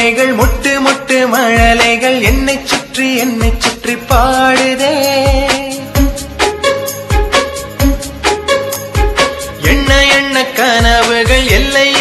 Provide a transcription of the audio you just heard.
மங்கைகள் முட்டு முட்டு மழலைகள் என்னை சுற்றி என்னை சுற்றி பாடுதே எண்ண எண்ண கனவுகள் எல்லை